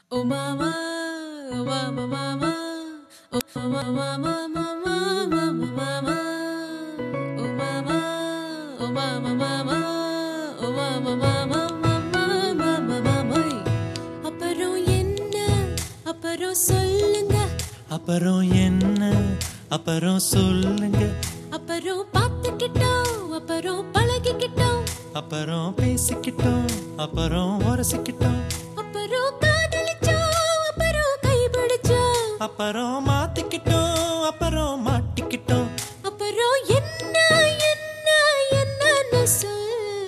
Oh mama, oh mama, mama, oh mama, mama, mama, mama, mama, oh mama, oh mama, mama, oh mama, mama, mama, mama, mama. அப்புறம் என்ன அப்புறம் சொல்லுங்க அப்புறம் என்ன அப்புறம் சொல்லுங்க அப்புறம் பார்த்துக்கிட்டோம் அப்புறம் பழகிக்கிட்டோம் அப்புறம் பேசிக்கிட்டோம் அப்புறம் உரசிக்கிட்டோம் அப்புறம் காதலிச்சோம் அப்புறம் கைபிடிச்சோம் அப்புறம் மாத்திக்கிட்டோம் அப்புறம் மாட்டிக்கிட்டோம் அப்புறம் என்ன என்ன என்னன்னு சொல்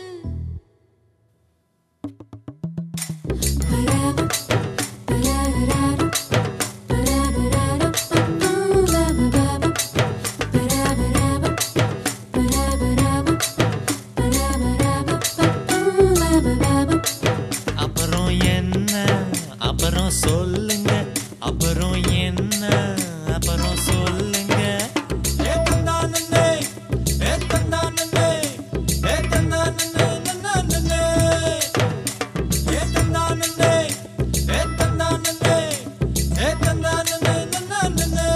அப்புறம் என்ன அப்புறம் சொல்லுங்க அப்புறம் என்ன அப்புறம் சொல்லுங்க ஏ தந்தானே ஏ தந்தானே ஏ தந்தானே நன்னே ஏ தந்தானே ஏ தந்தானே ஏ தந்தானே நன்னே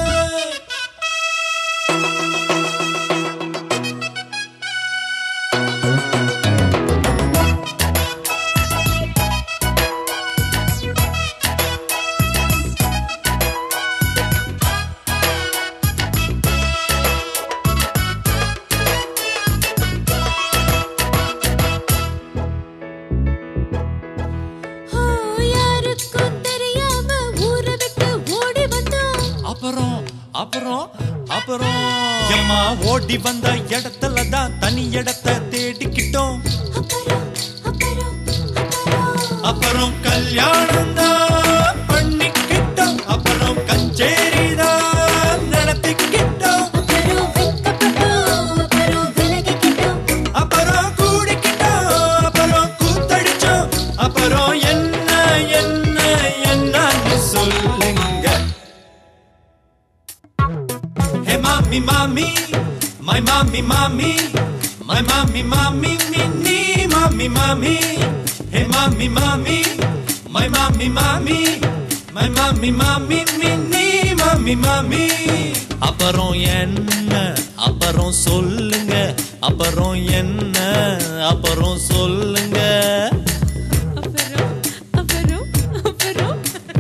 ஓ, யாருக்கும் தெரியாம ஊரை விட்டு ஓடி வந்தோம் அப்புறம் அப்புறம் அப்புறம் எம்மா ஓடி வந்த இடத்துல தான் தனி இடத்தை தேடிக்கிட்டோம் அப்புறம் அப்புறம் அப்புறம் அப்புறம் கல்யாணம் தான் பண்ணிக்கிட்டோம் அப்புறம் கச்சேரி தான் நடத்திக்கிட்டோம் அப்புறம் வெட்கப்பட்டோம் அப்புறம் விலகிக்கிட்டோம் அப்புறம் கூடிக்கிட்டோம் அப்புறம் கூத்தடிச்சோம் அப்புறம் என்ன என்ன என்னன்னு சொல்லுங்க ஹே மாமி மாமி மை மாமி மாமி மை மாமி மாமி மின்னி மாமி மாமி ஹே மாமி மாமி மை மாமி மாமி மை மாமி மாமி மின்னி மாமி மாமி அப்புறம் என்ன அப்புறம் சொல்லுங்க அப்புறம் என்ன அப்புறம் சொல்லுங்க அப்புறம் அப்புறம் அப்புறம்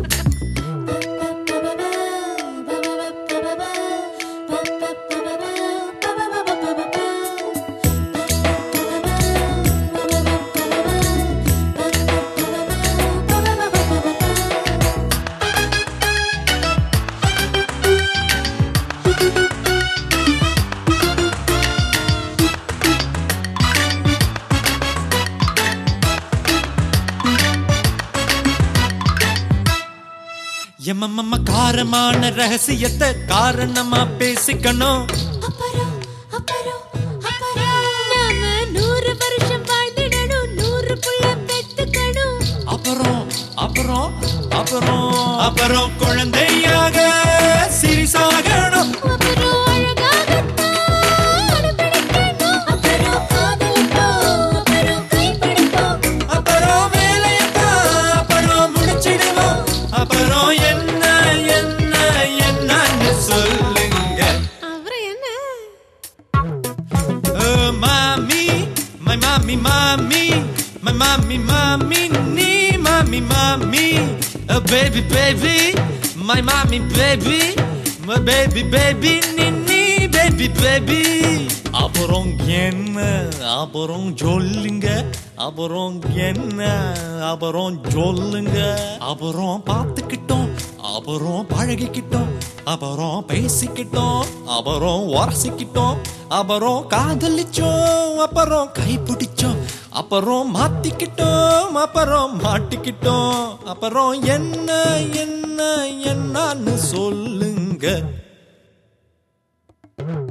எம்மம்ம காரமான ரகசியத்தை காரணமா பேசிக்கணும் அப்புறம் அப்புறம் அப்புறம் நாம நூறு வருஷம் வாழ்ந்திடணும் நூறு புள்ள பெத்துக்கணும் அப்புறம் அப்புறம் அப்புறம் அப்புறம் குழந்தையாக சிறிசாகணும் அப்புறம் அழகாகத்தான் அனுபவிக்கணும். அப்புறம் காதலிப்போம், அப்புறம் கைப்பிடிப்போம். அப்புறம் வேலையத்தான் அப்புறம் முடிச்சிடுவோம் அப்புறம் என்ன என்ன என்னன்னு சொல்லுங்க அப்புறம் என்ன Oh, mommy, my mommy, mommy, my mommy, mommy, nee, mommy, mommy, oh, baby, baby, my mommy, baby, my baby, baby, nee, nee, baby, baby. அப்புறம் என்ன அப்புறம் சொல்லுங்க அப்புறம் என்ன அப்புறம் சொல்லுங்க அப்புறம் பார்த்துக்கிட்டோம் அப்புறம் பழகிக்கிட்டோம் அப்புறம் பேசிக்கிட்டோம் அப்புறம் உரசிக்கிட்டோம் அப்புறம் காதலிச்சோம் அப்புறம் கைப்பிடிச்சோம் அப்புறம் மாத்திக்கிட்டோம் அப்புறம் மாட்டிக்கிட்டோம் அப்புறம் என்ன என்ன என்னன்னு சொல்லுங்க